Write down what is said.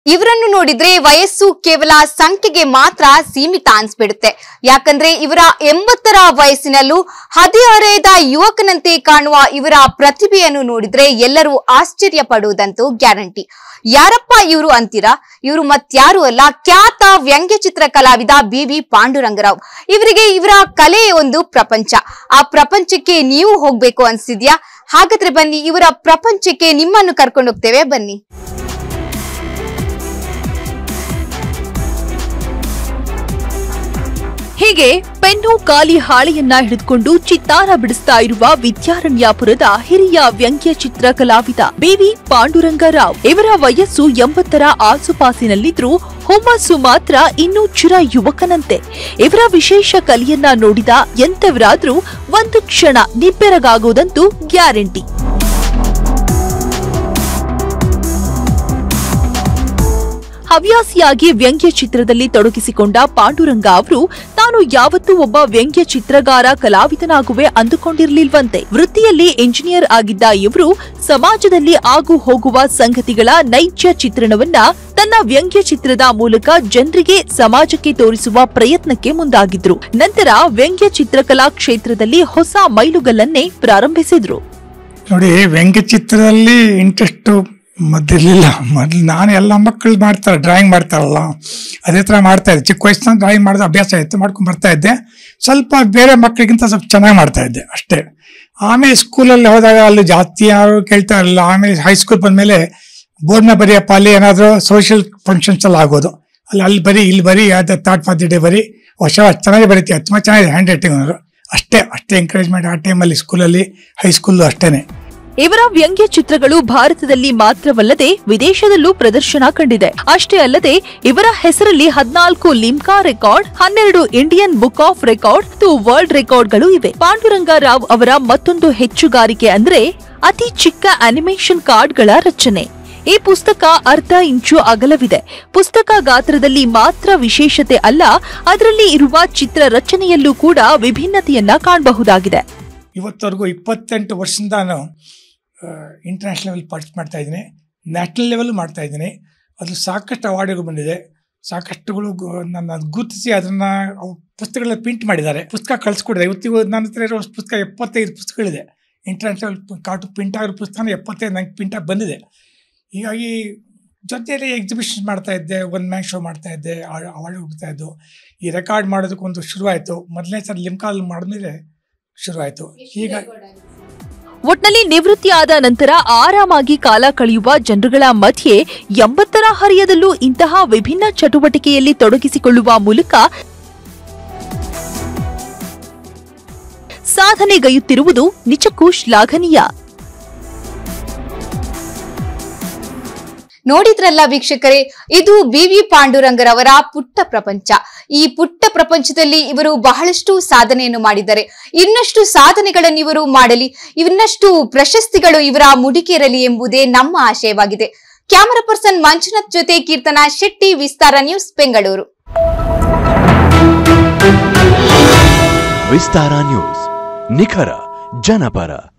ಇವರನ್ನು ನೋಡಿದ್ರೆ ವಯಸ್ಸು ಕೇವಲ ಸಂಖ್ಯೆಗೆ ಮಾತ್ರ ಸೀಮಿತ ಅನ್ಸ್ಬಿಡುತ್ತೆ ಯಾಕಂದ್ರೆ ಇವರ ಎಂಬತ್ತರ ವಯಸ್ಸಿನಲ್ಲೂ ಹದಿಹರೆಯದ ಯುವಕನಂತೆ ಕಾಣುವ ಇವರ ಪ್ರತಿಭೆಯನ್ನು ನೋಡಿದ್ರೆ ಎಲ್ಲರೂ ಆಶ್ಚರ್ಯ ಪಡುವುದಂತೂ ಗ್ಯಾರಂಟಿ ಯಾರಪ್ಪ ಇವರು ಅಂತೀರಾ ಇವರು ಮತ್ಯಾರು ಅಲ್ಲ ಖ್ಯಾತ ವ್ಯಂಗ್ಯಚಿತ್ರ ಕಲಾವಿದ ಬಿ ವಿ ಪಾಂಡುರಂಗರಾವ್ ಇವರಿಗೆ ಇವರ ಕಲೆ ಒಂದು ಪ್ರಪಂಚ ಆ ಪ್ರಪಂಚಕ್ಕೆ ನೀವು ಹೋಗ್ಬೇಕು ಅನ್ಸಿದ್ಯಾ ಹಾಗಾದ್ರೆ ಬನ್ನಿ ಇವರ ಪ್ರಪಂಚಕ್ಕೆ ನಿಮ್ಮನ್ನು ಕರ್ಕೊಂಡು ಹೋಗ್ತೇವೆ ಬನ್ನಿ ಹೀಗೆ ಪೆನ್ನು ಖಾಲಿ ಹಾಳೆಯನ್ನ ಹಿಡಿದುಕೊಂಡು ಚಿತ್ತಾರ ಬಿಡಿಸ್ತಾ ಇರುವ ವಿದ್ಯಾರಣ್ಯಾಪುರದ ಹಿರಿಯ ವ್ಯಂಗ್ಯ ಚಿತ್ರ ಕಲಾವಿದ ಬಿವಿ ಪಾಂಡುರಂಗರಾವ್ ಇವರ ವಯಸ್ಸು ಎಂಬತ್ತರ ಆಸುಪಾಸಿನಲ್ಲಿದ್ರೂ ಹುಮ್ಮಸ್ಸು ಮಾತ್ರ ಇನ್ನೂ ಚಿರ ಯುವಕನಂತೆ ಇವರ ವಿಶೇಷ ಕಲೆಯನ್ನ ನೋಡಿದ ಎಂತವರಾದ್ರೂ ಒಂದು ಕ್ಷಣ ನಿಬ್ಬೆರಗಾಗುವುದಂತೂ ಗ್ಯಾರಂಟಿ ಹವ್ಯಾಸಿಯಾಗಿ ವ್ಯಂಗ್ಯ ಚಿತ್ರದಲ್ಲಿ ತೊಡಗಿಸಿಕೊಂಡ ಪಾಂಡುರಂಗ ಅವರು ತಾನು ಯಾವತ್ತೂ ಒಬ್ಬ ವ್ಯಂಗ್ಯ ಚಿತ್ರಗಾರ ಕಲಾವಿದನಾಗುವೆ ಅಂದುಕೊಂಡಿರ್ಲಿಲ್ವಂತೆ ವೃತ್ತಿಯಲ್ಲಿ ಎಂಜಿನಿಯರ್ ಆಗಿದ್ದ ಇವರು ಸಮಾಜದಲ್ಲಿ ಆಗು ಹೋಗುವ ಸಂಗತಿಗಳ ನೈಜ ಚಿತ್ರಣವನ್ನ ತನ್ನ ವ್ಯಂಗ್ಯ ಚಿತ್ರದ ಮೂಲಕ ಜನರಿಗೆ ಸಮಾಜಕ್ಕೆ ತೋರಿಸುವ ಪ್ರಯತ್ನಕ್ಕೆ ಮುಂದಾಗಿದ್ರು ನಂತರ ವ್ಯಂಗ್ಯ ಚಿತ್ರಕಲಾ ಕ್ಷೇತ್ರದಲ್ಲಿ ಹೊಸ ಮೈಲುಗಲ್ಲನ್ನೇ ಪ್ರಾರಂಭಿಸಿದ್ರು ನೋಡಿ ವ್ಯಂಗ್ಯಚಿತ್ರದಲ್ಲಿ ಇಂಟ್ರೆಸ್ಟು ಮೊದಲಿಲ್ಲ ಮೊದಲು ನಾನು ಎಲ್ಲ ಮಕ್ಕಳು ಮಾಡ್ತಾರೆ ಡ್ರಾಯಿಂಗ್ ಮಾಡ್ತಾರಲ್ಲ ಅದೇ ಥರ ಮಾಡ್ತಾ ಇದ್ದೆ ಚಿಕ್ಕ ವಯಸ್ಸಿನ ಡ್ರಾಯಿಂಗ್ ಮಾಡೋದು ಅಭ್ಯಾಸ ಇತ್ತು ಮಾಡ್ಕೊಂಡು ಬರ್ತಾ ಇದ್ದೆ ಸ್ವಲ್ಪ ಬೇರೆ ಮಕ್ಕಳಿಗಿಂತ ಸ್ವಲ್ಪ ಚೆನ್ನಾಗಿ ಮಾಡ್ತಾ ಇದ್ದೆ ಅಷ್ಟೇ ಆಮೇಲೆ ಸ್ಕೂಲಲ್ಲಿ ಹೋದಾಗ ಅಲ್ಲಿ ಜಾಸ್ತಿ ಯಾರು ಕೇಳ್ತಾ ಇರಲಿಲ್ಲ ಆಮೇಲೆ ಹೈಸ್ಕೂಲ್ ಬಂದಮೇಲೆ ಬೋರ್ಡ್ನ ಬರೆಯಪ್ಪ ಅಲ್ಲಿ ಏನಾದರೂ ಸೋಷಿಯಲ್ ಫಂಕ್ಷನ್ಸ್ ಎಲ್ಲ ಆಗೋದು ಅಲ್ಲಿ ಅಲ್ಲಿ ಬರೀ ಇಲ್ಲಿ ಬರೀ ಯಾವ್ದು ಥಾಟ್ ಫಾರ್ ದಿ ಡೇ ಬರೀ ವರ್ಷ ಚೆನ್ನಾಗಿ ಬರೀತೀಯ ತುಂಬ ಚೆನ್ನಾಗಿದೆ ಹ್ಯಾಂಡ್ ರೈಟಿಂಗ್ ಅವರು ಅಷ್ಟೇ ಅಷ್ಟೇ ಎಂಕರೇಜ್ಮೆಂಟ್ ಆ ಟೈಮಲ್ಲಿ ಸ್ಕೂಲಲ್ಲಿ ಹೈಸ್ಕೂಲು ಅಷ್ಟೇನೆ ಇವರ ವ್ಯಂಗ್ಯ ಚಿತ್ರಗಳು ಭಾರತದಲ್ಲಿ ಮಾತ್ರವಲ್ಲದೆ ವಿದೇಶದಲ್ಲೂ ಪ್ರದರ್ಶನ ಕಂಡಿದೆ ಅಷ್ಟೇ ಅಲ್ಲದೆ ಇವರ ಹೆಸರಲ್ಲಿ ಹದಿನಾಲ್ಕು ಲಿಮ್ಕಾ ರೆಕಾರ್ಡ್ ಹನ್ನೆರಡು ಇಂಡಿಯನ್ ಬುಕ್ ಆಫ್ ರೆಕಾರ್ಡ್ ಮತ್ತು ವರ್ಲ್ಡ್ ರೆಕಾರ್ಡ್ಗಳು ಇವೆ ಪಾಂಡುರಂಗ ರಾವ್ ಅವರ ಮತ್ತೊಂದು ಹೆಚ್ಚುಗಾರಿಕೆ ಅಂದ್ರೆ ಅತಿ ಚಿಕ್ಕ ಅನಿಮೇಷನ್ ಕಾರ್ಡ್ಗಳ ರಚನೆ ಈ ಪುಸ್ತಕ ಅರ್ಧ ಇಂಚು ಅಗಲವಿದೆ ಪುಸ್ತಕ ಗಾತ್ರದಲ್ಲಿ ಮಾತ್ರ ವಿಶೇಷತೆ ಅಲ್ಲ ಅದರಲ್ಲಿ ಇರುವ ಚಿತ್ರ ರಚನೆಯಲ್ಲೂ ಕೂಡ ವಿಭಿನ್ನತೆಯನ್ನ ಕಾಣಬಹುದಾಗಿದೆ ಇವತ್ತವರೆಗೂ ಇಪ್ಪತ್ತೆಂಟು ವರ್ಷದಿಂದ ನಾನು ಇಂಟರ್ನ್ಯಾಷನಲ್ ಲೆವೆಲ್ ಪಾರ್ಟಿಸಿಪೇಟ್ ಮಾಡ್ತಾ ಇದ್ದೀನಿ ನ್ಯಾಷನಲ್ ಲೆವೆಲ್ ಮಾಡ್ತಾ ಇದ್ದೀನಿ ಅದು ಸಾಕಷ್ಟು ಅವಾರ್ಡ್ಗಳು ಬಂದಿದೆ ಸಾಕಷ್ಟುಗಳು ಗು- ನನ್ನ ಗುರುತಿಸಿ ಅದನ್ನು ಪುಸ್ತಕಗಳನ್ನ ಪ್ರಿಂಟ್ ಮಾಡಿದ್ದಾರೆ ಪುಸ್ತಕ ಕಳಿಸ್ಕೊಡಿದೆ ಇವತ್ತಿಗೂ ನನ್ನ ಹತ್ರ ಇರೋ ಪುಸ್ತಕ ಎಪ್ಪತ್ತೈದು ಪುಸ್ತಕಗಳಿದೆ ಇಂಟರ್ನ್ಯಾಷನಲ್ ಕಾರ್ಟು ಪ್ರಿಂಟ್ ಆಗಿರೋ ಪುಸ್ತಕನ ಎಪ್ಪತ್ತೈದು ನಂಗೆ ಪ್ರಿಂಟಾಗಿ ಬಂದಿದೆ ಹೀಗಾಗಿ ಜೊತೆಯಲ್ಲಿ ಎಕ್ಸಿಬಿಷನ್ ಮಾಡ್ತಾ ಇದ್ದೆ ಒನ್ ಮ್ಯಾನ್ ಶೋ ಮಾಡ್ತಾ ಇದ್ದೆ ಅವಾರ್ಡ್ ಹುಡ್ತಾ ಇದ್ದು ಈ ರೆಕಾರ್ಡ್ ಮಾಡೋದಕ್ಕೊಂದು ಶುರುವಾಯಿತು ಮೊದಲನೇ ಸಲ ಲಿಮ್ಕಾಲ್ ಮಾಡಿದ್ಮೇಲೆ ಶುರುವಾಯಿತು ಈಗ ಒಟ್ನಲ್ಲಿ ನಿವೃತ್ತಿ ಆದ ನಂತರ ಆರಾಮಾಗಿ ಕಾಲ ಕಳೆಯುವ ಜನರುಗಳ ಮಧ್ಯೆ ಎಂಬತ್ತರ ಹರಿಯದಲ್ಲೂ ಇಂತಹ ವಿಭಿನ್ನ ಚಟುವಟಿಕೆಯಲ್ಲಿ ತೊಡಗಿಸಿಕೊಳ್ಳುವ ಮೂಲಕ ಸಾಧನೆಗೈಯುತ್ತಿರುವುದು ನಿಜಕ್ಕೂ ಶ್ಲಾಘನೀಯ ನೋಡಿದ್ರಲ್ಲ ವೀಕ್ಷಕರೇ ಇದು ಬಿ ವಿ ಪಾಂಡುರಂಗರವರ ಪುಟ್ಟ ಪ್ರಪಂಚ ಈ ಪುಟ್ಟ ಪ್ರಪಂಚದಲ್ಲಿ ಇವರು ಬಹಳಷ್ಟು ಸಾಧನೆಯನ್ನು ಮಾಡಿದ್ದಾರೆ ಇನ್ನಷ್ಟು ಸಾಧನೆಗಳನ್ನು ಇವರು ಮಾಡಲಿ ಇನ್ನಷ್ಟು ಪ್ರಶಸ್ತಿಗಳು ಇವರ ಮುಡಿಕೇರಲಿ ಎಂಬುದೇ ನಮ್ಮ ಆಶಯವಾಗಿದೆ ಕ್ಯಾಮರಾ ಪರ್ಸನ್ ಮಂಜುನಾಥ್ ಜೊತೆ ಕೀರ್ತನಾ ಶೆಟ್ಟಿ ವಿಸ್ತಾರ ನ್ಯೂಸ್ ಬೆಂಗಳೂರು ವಿಸ್ತಾರ ನ್ಯೂಸ್ ನಿಖರ ಜನಪರ